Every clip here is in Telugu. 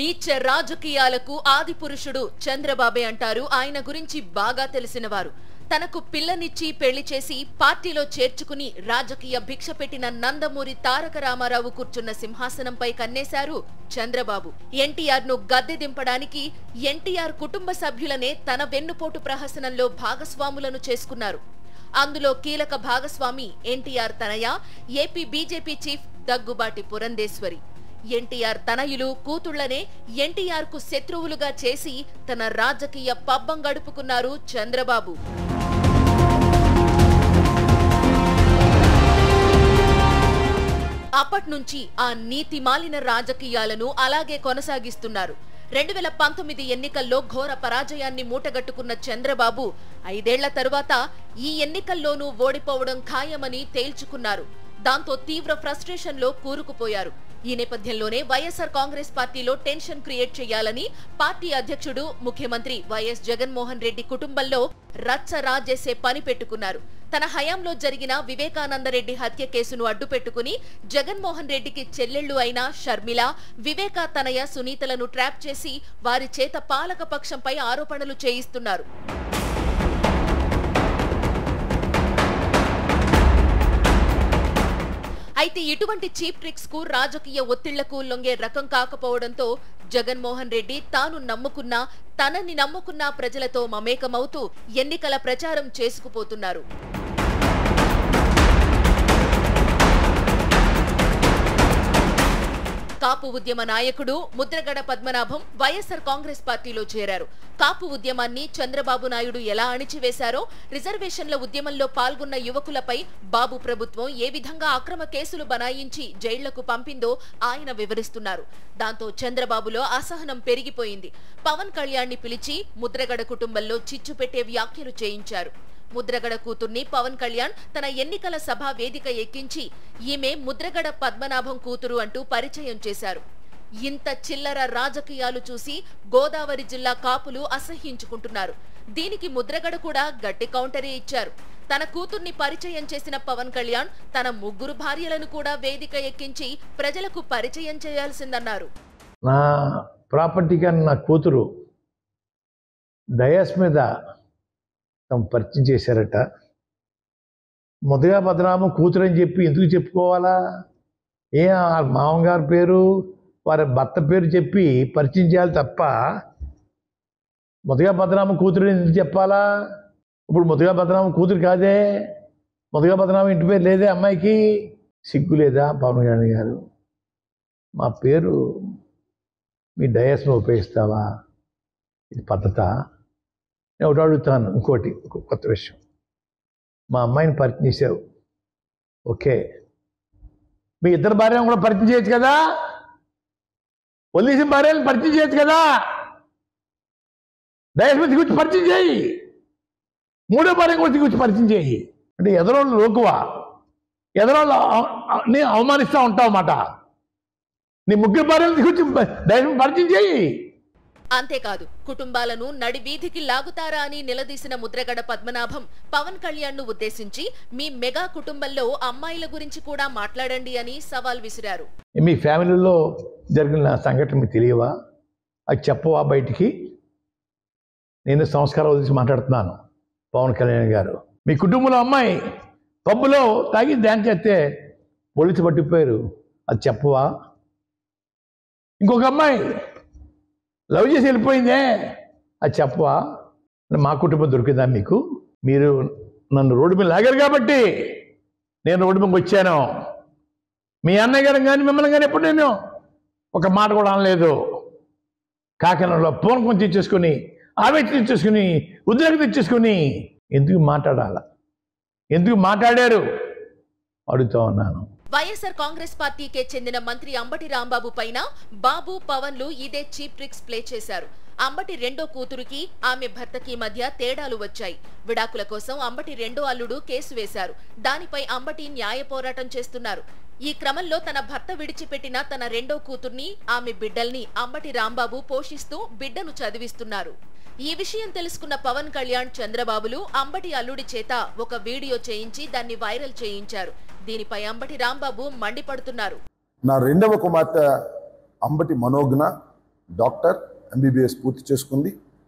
నీచ రాజకీయాలకు ఆది పురుషుడు చంద్రబాబే అంటారు ఆయన గురించి బాగా తెలిసినవారు తనకు పిల్లనిచ్చి పెళ్లి చేసి పార్టీలో చేర్చుకుని రాజకీయ భిక్ష పెట్టిన నందమూరి తారక రామారావు కూర్చున్న సింహాసనంపై కన్నేశారు చంద్రబాబు ఎన్టీఆర్ ను గద్దె దింపడానికి ఎన్టీఆర్ కుటుంబ సభ్యులనే తన వెన్నుపోటు ప్రహసనంలో భాగస్వాములను చేసుకున్నారు అందులో కీలక భాగస్వామి ఎన్టీఆర్ తనయ AP BJP chief Daggubati Purandeswari NTR తనయులు కూతుళ్లనే ఎన్టీఆర్ కు శత్రువులుగా చేసి తన రాజకీయ పబ్బం గడుపుకున్నారు చంద్రబాబు అప్పట్నుంచి ఆ నీతి మాలిన రాజకీయాలను అలాగే కొనసాగిస్తున్నారు రెండు వేల పంతొమ్మిది ఎన్నికల్లో ఘోర పరాజయాన్ని మూటగట్టుకున్న చంద్రబాబు ఐదేళ్ల తరువాత ఈ ఎన్నికల్లోనూ ఓడిపోవడం ఖాయమని తేల్చుకున్నారు దాంతో తీవ్ర ఫ్రస్ట్రేషన్ లో కూరుకుపోయారు ఈ నేపథ్యంలోనే వైఎస్ఆర్ కాంగ్రెస్ పార్టీలో టెన్షన్ క్రియేట్ చేయాలని పార్టీ అధ్యక్షుడు ముఖ్యమంత్రి వైఎస్ జగన్మోహన్ రెడ్డి కుటుంబంలో రచ్చ రాజేసే పని పెట్టుకున్నారు తన హయాంలో జరిగిన వివేకానందరెడ్డి హత్య కేసును అడ్డుపెట్టుకుని జగన్మోహన్ రెడ్డికి చెల్లెళ్లు అయిన షర్మిల వివేకా తనయ సునీతలను ట్రాప్ చేసి వారి చేత పాలక పక్షంపై ఆరోపణలు చేయిస్తున్నారు అయితే ఇటువంటి చీప్ ట్రిక్స్ కు రాజకీయ ఒత్తిళ్లకు లొంగే రకం కాకపోవడంతో జగన్మోహన్ రెడ్డి తాను నమ్ముకున్న తనని నమ్ముకున్న ప్రజలతో మమేకమవుతూ ఎన్నికల ప్రచారం చేసుకుపోతున్నారు కాపు ఉద్యమ నాయకుడు ముద్రగడ పద్మనాభం వైఎస్ఆర్ కాంగ్రెస్ పార్టీలో చేరారు కాపు ఉద్యమాన్ని చంద్రబాబు నాయుడు ఎలా అణిచివేశారో రిజర్వేషన్ల ఉద్యమంలో పాల్గొన్న యువకులపై బాబు ప్రభుత్వం ఏ విధంగా అక్రమ కేసులు బనాయించి జైళ్లకు పంపిందో ఆయన వివరిస్తున్నారు దాంతో చంద్రబాబులో అసహనం పెరిగిపోయింది పవన్ కళ్యాణ్ని పిలిచి ముద్రగడ కుటుంబంలో చిచ్చు పెట్టే వ్యాఖ్యలు చేయించారు ముద్రగడ కూతుర్ని పవన్ కళ్యాణ్ తన ఎన్నికల సభ వేదిక ఎక్కించి ఈమె ముద్రగడ పద్మనాభం కూతురు అంటూ పరిచయం చేశారు ఇంత చిల్లర రాజకీయాలు చూసి గోదావరి జిల్లా కాపులు అసహ్యించుకుంటున్నారు దీనికి ముద్రగడ కూడా గట్టి కౌంటరే ఇచ్చారు తన కూతుర్ని పరిచయం చేసిన పవన్ కళ్యాణ్ తన ముగ్గురు భార్యలను కూడా వేదిక ఎక్కించి ప్రజలకు పరిచయం చేయాల్సిందన్నారు నా ప్రాపర్టీ కానీ నా కూతురు డయాస్ మీద తమ పరిచయం చేశారట మొదగా భద్రామ కూతురు అని చెప్పి ఎందుకు చెప్పుకోవాలా ఏ ఆ మామగారి పేరు వారి భర్త పేరు చెప్పి పరిచయం చేయాలి తప్ప మొదగా భద్రామ కూతురు అని ఎందుకు చెప్పాలా ఇప్పుడు మొదగా భద్రామ కూతురు కాదే మొదగా భద్రామ ఇంటి పేరు లేదే అమ్మాయికి సిగ్గు లేదా పవన్ కళ్యాణ్ గారు మా పేరు మీ డయాస్ను ఉపయోగిస్తావా ఇది పద్ధత నేను ఒకటి అడుగుతాను ఇంకోటి ఇంకో కొత్త విషయం మా అమ్మాయిని పరిచయం చేసావు ఓకే మీ ఇద్దరు భార్యను కూడా పరిచయం చేయొచ్చు కదా వదిలేసిన భార్యను పరిచయం చేయొచ్చు కదా డయాస్ మీద గురించి పరిచయం చేయి మూడో భార్య కూడా గురించి పరిచయం చేయి అంటే ఎదరోళ్ళు లోకువా ఎదరోళ్ళు నీ అవమానిస్తూ ఉంటావు అన్నమాట నీ ముగ్గురు భార్యలు తీసుకొచ్చి డైరెక్ట్ పరిచయం చేయి అంతేకాదు కుటుంబాలను నడి వీధికి లాగుతారా అని నిలదీసిన ముద్రగడ పద్మనాభం పవన్ కళ్యాణ్ ను ఉద్దేశించి మీ మెగా కుటుంబంలో అమ్మాయిల గురించి కూడా మాట్లాడండి అని సవాల్ విసిరారు మీ ఫ్యామిలీలో జరిగిన సంఘటన మీకు తెలియవా అది చెప్పవా బయటికి నేను సంస్కారం వదిలిసి మాట్లాడుతున్నాను పవన్ కళ్యాణ్ గారు మీ కుటుంబంలో అమ్మాయి పబ్బులో తాగి డ్యాన్స్ చేస్తే పోలీసు పట్టిపోయారు అది చెప్పవా ఇంకొక అమ్మాయి లవ్ చేసి వెళ్ళిపోయిందే అది చెప్పవా మా కుటుంబం దొరికిందా మీకు మీరు నన్ను రోడ్డు మీద లాగారు కాబట్టి నేను రోడ్డు మీదకి వచ్చాను మీ అన్నయ్య గారు కానీ మిమ్మల్ని కానీ ఎప్పుడు నేను ఒక మాట కూడా అనలేదు కాకినాడలో పూనకం తెచ్చేసుకొని ఆవేశం తెచ్చేసుకుని ఉద్రేకం తెచ్చేసుకుని ఎందుకు మాట్లాడాల ఎందుకు మాట్లాడారు అడుగుతా ఉన్నాను వైఎస్ఆర్ కాంగ్రెస్ పార్టీకే చెందిన మంత్రి అంబటి రాంబాబు పైన బాబు పవన్లు ఇదే చీప్ ట్రిక్స్ ప్లే చేశారు అంబటి రెండో కూతురికి ఆమె భర్తకి మధ్య తేడాలు వచ్చాయి విడాకుల కోసం అంబటి రెండో అల్లుడు కేసు వేశారు దానిపై అంబటి న్యాయ పోరాటం చేస్తున్నారు ఈ క్రమంలో తన భర్త విడిచిపెట్టిన తన రెండో కూతుర్ని ఆమె బిడ్డల్ని అంబటి రాంబాబు పోషిస్తూ బిడ్డను చదివిస్తున్నారు ఈ విషయం తెలుసుకున్న పవన్ కళ్యాణ్ చంద్రబాబులు అంబటి అల్లుడి చేత ఒక వీడియో చేయించి దాన్ని వైరల్ చేయించారు దీనిపై అంబటి రాంబాబు మండిపడుతున్నారు నా రెండవ కుమార్తె అంబటి మనోజ్ఞ డాక్టర్ ఎంబీబీఎస్ పూర్తి చేసుకుంది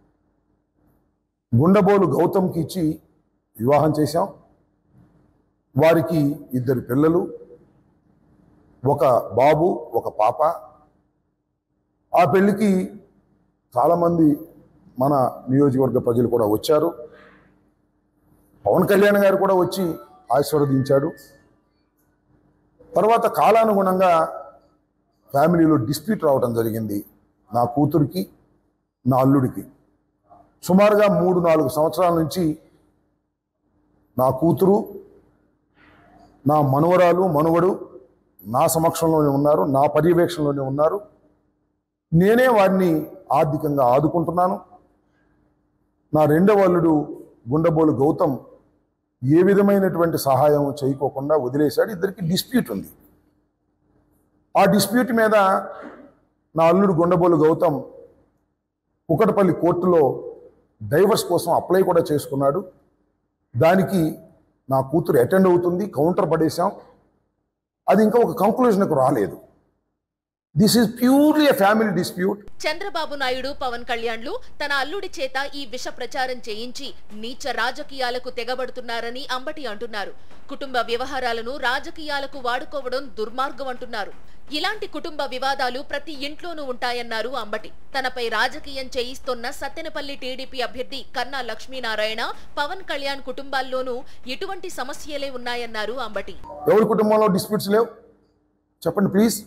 గుండబోలు గౌతమ్కి ఇచ్చి వివాహం చేశాం వారికి ఇద్దరు పిల్లలు ఒక బాబు ఒక పాప ఆ పెళ్ళికి చాలామంది మన నియోజకవర్గ ప్రజలు కూడా వచ్చారు పవన్ కళ్యాణ్ గారు కూడా వచ్చి ఆశీర్వదించాడు తర్వాత కాలానుగుణంగా ఫ్యామిలీలో డిస్ప్యూట్ రావడం జరిగింది నా కూతురికి నా అల్లుడికి సుమారుగా మూడు నాలుగు సంవత్సరాల నుంచి నా కూతురు నా మనవరాలు మనవడు నా సమక్షంలోనే ఉన్నారు నా పర్యవేక్షణలోనే ఉన్నారు నేనే వారిని ఆర్థికంగా ఆదుకుంటున్నాను నా రెండవ అల్లుడు గుండబోలు గౌతమ్ ఏ విధమైనటువంటి సహాయం చేయకోకుండా వదిలేశాడు ఇద్దరికి డిస్ప్యూట్ ఉంది ఆ డిస్ప్యూట్ మీద నా అల్లుడు గుండబోలు గౌతమ్ కుకటపల్లి కోర్టులో డైవర్స్ కోసం అప్లై కూడా చేసుకున్నాడు దానికి నా కూతురు అటెండ్ అవుతుంది కౌంటర్ పడేశాం అది ఇంకా ఒక కంక్లూజన్కు రాలేదు this is purely a family dispute Chandrababu Naidu Pawan కళ్యాణ్లు తన అల్లుడి చేత ఈ విష ప్రచారం చేయించి నీచ రాజకీయాలకు తెగబడుతున్నారని అంబటి అంటున్నారు కుటుంబ వ్యవహారాలను రాజకీయాలకు వాడుకోవడం దుర్మార్గం అంటున్నారు ఇలాంటి కుటుంబ వివాదాలు ప్రతి ఇంట్లోనూ ఉంటాయన్నారు అంబటి తనపై రాజకీయం చేయిస్తోన్న సత్తెనపల్లి టీడీపీ అభ్యర్థి కన్నా లక్ష్మీనారాయణ పవన్ కళ్యాణ్ కుటుంబాల్లోనూ ఇటువంటి సమస్యలే ఉన్నాయన్నారు అంబటి ఎవరి కుటుంబంలో డిస్ప్యూట్స్ లేవు చెప్పండి ప్లీజ్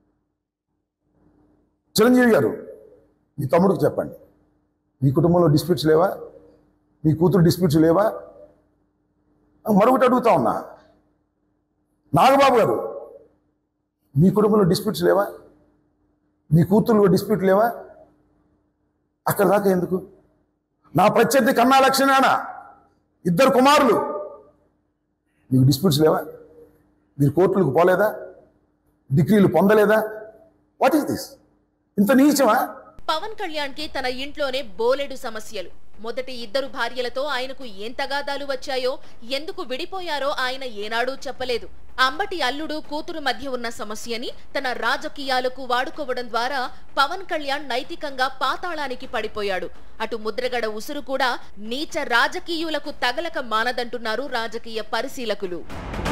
చిరంజీవి గారు మీ తమ్ముడికి చెప్పండి మీ కుటుంబంలో డిస్ప్యూట్స్ లేవా మీ కూతురు డిస్ప్యూట్స్ లేవా మరొకటి అడుగుతా ఉన్నా నాగబాబు గారు మీ కుటుంబంలో డిస్ప్యూట్స్ లేవా మీ కూతురు డిస్ప్యూట్ లేవా అక్కడ దాకా ఎందుకు నా ప్రత్యర్థి కన్నా లక్ష్మీనారాయణ ఇద్దరు కుమారులు మీకు డిస్ప్యూట్స్ లేవా మీరు కోర్టులకు పోలేదా డిగ్రీలు పొందలేదా వాట్ ఈస్ దిస్ ఇంత నీచమా పవన్ కళ్యాణ్ కి తన ఇంట్లోనే బోలెడు సమస్యలు మొదటి ఇద్దరు భార్యలతో ఆయనకు ఏం తగాదాలు వచ్చాయో ఎందుకు విడిపోయారో ఆయన ఏనాడూ చెప్పలేదు అంబటి అల్లుడు కూతురు మధ్య ఉన్న సమస్యని తన రాజకీయాలకు వాడుకోవడం ద్వారా పవన్ కళ్యాణ్ నైతికంగా పాతాళానికి పడిపోయాడు అటు ముద్రగడ ఉసురు కూడా నీచ రాజకీయులకు తగలక మానదంటున్నారు రాజకీయ పరిశీలకులు